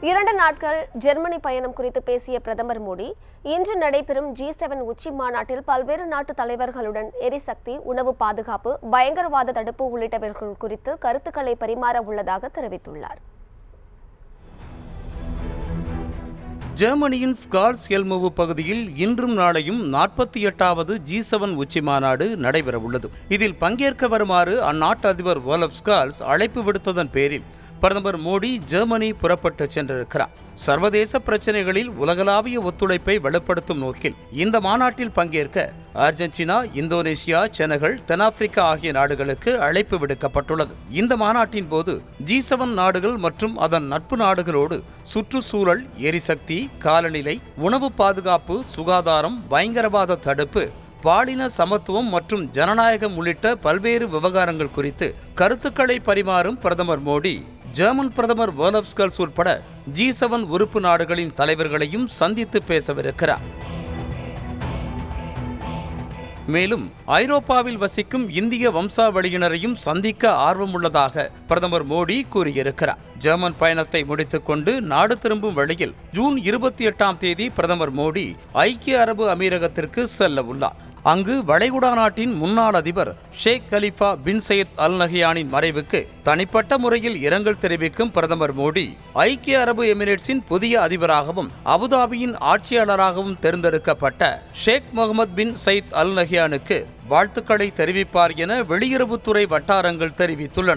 இரண்டு நாட்கள் ஜெர்மனி பயணம் குறித்து பேசிய பிரதமர் மோடி இன்று நடைபெறும் ஜி செவன் உச்சி மாநாட்டில் பல்வேறு நாட்டு தலைவர்களுடன் எரிசக்தி உணவு பாதுகாப்பு பயங்கரவாத தடுப்பு உள்ளிட்டவைகள் குறித்து கருத்துக்களை பரிமாற உள்ளதாக தெரிவித்துள்ளார் ஜெர்மனியின் ஸ்கார்ஸ் எல்மோவு பகுதியில் இன்றும் நாளையும் நாற்பத்தி எட்டாவது ஜி செவன் உச்சி மாநாடு நடைபெறவுள்ளது இதில் பங்கேற்க வருமாறு அந்நாட்டு அதிபர் ஓலப் ஸ்கால்ஸ் அழைப்பு விடுத்ததன் பேரில் பிரதமர் மோடி ஜெர்மனி புறப்பட்டு சென்றிருக்கிறார் சர்வதேச பிரச்சனைகளில் உலகளாவிய ஒத்துழைப்பை வலுப்படுத்தும் நோக்கில் இந்த மாநாட்டில் பங்கேற்க அர்ஜென்டினா இந்தோனேசியா செனகல் தென்னாப்பிரிக்கா ஆகிய நாடுகளுக்கு அழைப்பு விடுக்கப்பட்டுள்ளது இந்த மாநாட்டின் போது ஜி செவன் நாடுகள் மற்றும் அதன் நட்பு நாடுகளோடு சுற்றுச்சூழல் எரிசக்தி காலநிலை உணவு பாதுகாப்பு சுகாதாரம் பயங்கரவாத தடுப்பு பாலின சமத்துவம் மற்றும் ஜனநாயகம் உள்ளிட்ட பல்வேறு விவகாரங்கள் குறித்து கருத்துக்களை பரிமாறும் பிரதமர் மோடி ஜெர்மன் பிரதமர் வேர்லப்ஸ்கல்ஸ் உட்பட ஜி செவன் உறுப்பு நாடுகளின் தலைவர்களையும் சந்தித்து பேசவிருக்கிறார் மேலும் ஐரோப்பாவில் வசிக்கும் இந்திய வம்சாவளியினரையும் சந்திக்க ஆர்வமுள்ளதாக பிரதமர் மோடி கூறியிருக்கிறார் ஜெர்மன் பயணத்தை முடித்துக்கொண்டு நாடு திரும்பும் வழியில் ஜூன் இருபத்தி எட்டாம் தேதி பிரதமர் மோடி ஐக்கிய அரபு அமீரகத்திற்கு செல்ல உள்ளார் அங்கு வளைகுடா நாட்டின் முன்னாள் அதிபர் ஷேக் கலிஃபா பின் சையத் அல் நஹியானின் மறைவுக்கு தனிப்பட்ட முறையில் இரங்கல் தெரிவிக்கும் பிரதமர் மோடி ஐக்கிய அரபு எமிரேட்ஸின் புதிய அதிபராகவும் அபுதாபியின் ஆட்சியாளராகவும் தேர்ந்தெடுக்கப்பட்ட ஷேக் முகமது பின் சயித் அல் நஹியானுக்கு வாழ்த்துக்களை தெரிவிப்பார் என வெளியுறவுத்துறை வட்டாரங்கள் தெரிவித்துள்ளன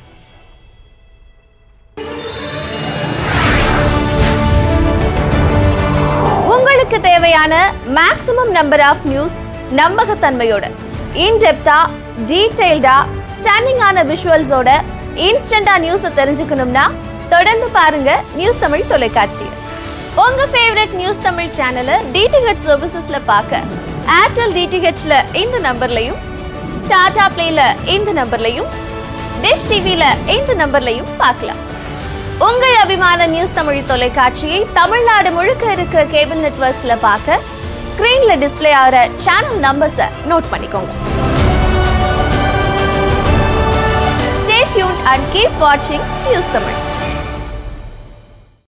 உங்களுக்கு தேவையான மேக்ஸிமம் நம்பர் ஆஃப் நியூஸ் நம்பகத்தன்மையோட இன்டெப்தா டீடைல்டா ஸ்டன்னிங்கான விஷுவல்ஸோட இன்ஸ்டண்டா நியூஸை தெரிஞ்சுக்கணும்னா தொடர்ந்து பாருங்க நியூஸ் தமிழ் தொலைக்காட்சி உங்க ஃபேவரட் நியூஸ் தமிழ் சேனலை டிடிஹெச் சர்வீசஸ்ல பார்க்க ஏர்டெல் டிடிஹெச்ல இந்த நம்பர்லையும் டாடா பிளேல இந்த நம்பர்லையும் டிஷ் டிவில இந்த நம்பர்லையும் பார்க்கலாம் உங்கள் அபிமான நியூஸ் தமிழ் தொலைக்காட்சியை தமிழ்நாடு முழுக்க இருக்க கேபிள் நெட்வொர்க்ஸ்ல பார்க்க ஸ்கிரீன்ல டிஸ்ப்ளே ஆகிற சேனல் நம்பர்ஸை நோட் பண்ணிக்கோங்க ஸ்டே டியூன் அண்ட் கீப் வாட்சிங் நியூஸ் தமிழ்